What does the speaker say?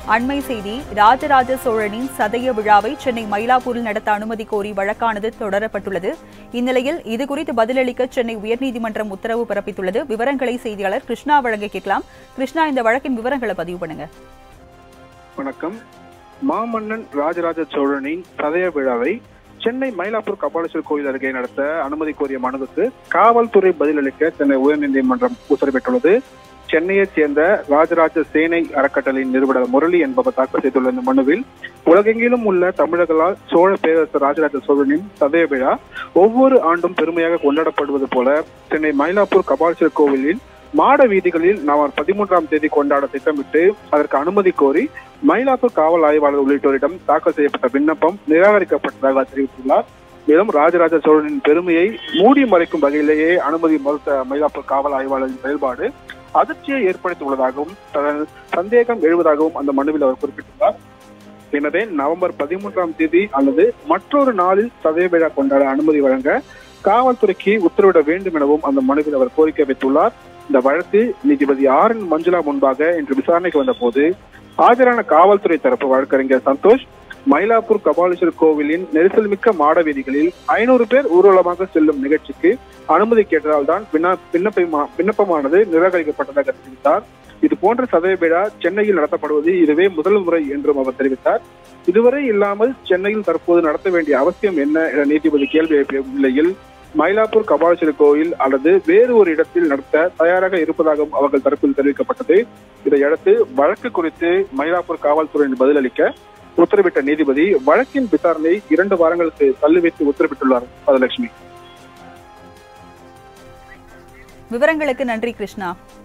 அண்மை செய்தி ராஜராஜ சோழனின் சதய விழாவை சென்னை மயிலாப்பூரில் நடத்த அனுமதி கோரி வழக்கானது தொடரப்பட்டுள்ளது இந்நிலையில் இதுகுறித்து பதிலளிக்க சென்னை உயர்நீதிமன்றம் உத்தரவு பிறப்பித்துள்ளது விவரங்களை செய்தியாளர் கிருஷ்ணா வழங்க கேட்கலாம் கிருஷ்ணா இந்த வழக்கின் விவரங்களை பதிவு பண்ணுங்க வணக்கம் மாமன்னன் ராஜராஜ சோழனின் சதய விழாவை சென்னை மயிலாப்பூர் கபாலீஸ்வரர் கோயில் அருகே நடத்த அனுமதி கோரிய மனுவுக்கு காவல்துறை பதிலளிக்க சென்னை உயர்நீதிமன்றம் உத்தரவிட்டுள்ளது சென்னையைச் சேர்ந்த ராஜராஜ சேனை அறக்கட்டளையின் நிறுவனர் முரளி என்பவர் தாக்கல் செய்துள்ள இந்த மனுவில் உலகெங்கிலும் உள்ள தமிழர்களால் சோழ பேரரசர் ராஜராஜ சோழனின் சதய விழா ஒவ்வொரு ஆண்டும் பெருமையாக கொண்டாடப்படுவது போல சென்னை மயிலாப்பூர் கபாலீஸ்வரர் கோவிலில் மாட வீதிகளில் நவம்பர் பதிமூன்றாம் தேதி கொண்டாட திட்டமிட்டு அதற்கு அனுமதி கோரி மயிலாப்பூர் காவல் ஆய்வாளர் உள்ளிட்டோரிடம் தாக்கல் செய்யப்பட்ட விண்ணப்பம் நிராகரிக்கப்பட்டதாக தெரிவித்துள்ளார் மேலும் ராஜராஜ சோழனின் பெருமையை மூடி மறைக்கும் வகையிலேயே அனுமதி மறுத்த மயிலாப்பூர் காவல் ஆய்வாளரின் செயல்பாடு அதிர்ச்சியை ஏற்படுத்தியுள்ளதாகவும் தனது சந்தேகம் எழுவதாகவும் அந்த மனுவில் அவர் குறிப்பிட்டுள்ளார் எனவே நவம்பர் பதிமூன்றாம் தேதி அல்லது மற்றொரு நாளில் சதய விழா கொண்டாட அனுமதி வழங்க காவல்துறைக்கு உத்தரவிட வேண்டும் எனவும் அந்த மனுவில் அவர் கோரிக்கை வைத்துள்ளார் இந்த வழக்கு நீதிபதி ஆர் என் மஞ்சுளா முன்பாக இன்று விசாரணைக்கு வந்தபோது ஆஜரான காவல்துறை தரப்பு வழக்கறிஞர் சந்தோஷ் மயிலாப்பூர் கபாலீஸ்வரர் கோவிலின் நெரிசல் மிக்க மாட வீதிகளில் ஐநூறு பேர் ஊர்வலமாக செல்லும் நிகழ்ச்சிக்கு அனுமதி கேட்டதால் தான் விண்ணப்பமா விண்ணப்பமானது நிராகரிக்கப்பட்டதாக தெரிவித்தார் இது போன்ற சதய விழா சென்னையில் நடத்தப்படுவது இதுவே முதல் முறை என்றும் அவர் தெரிவித்தார் இதுவரை இல்லாமல் சென்னையில் தற்போது நடத்த வேண்டிய அவசியம் என்ன என நீதிபதி கேள்வி எழுப்பிய நிலையில் மயிலாப்பூர் கபாலீஸ்வரர் கோயில் அல்லது வேறு ஒரு இடத்தில் நடத்த தயாராக இருப்பதாகவும் அவர்கள் தரப்பில் தெரிவிக்கப்பட்டது இதையடுத்து வழக்கு குறித்து மயிலாப்பூர் காவல்துறையின் பதிலளிக்க உத்தரவிட்ட நீதிபதி வழக்கின் விசாரணை இரண்டு வாரங்களுக்கு தள்ளி வைத்து உத்தரவிட்டுள்ளார் பதலட்சுமி விவரங்களுக்கு நன்றி கிருஷ்ணா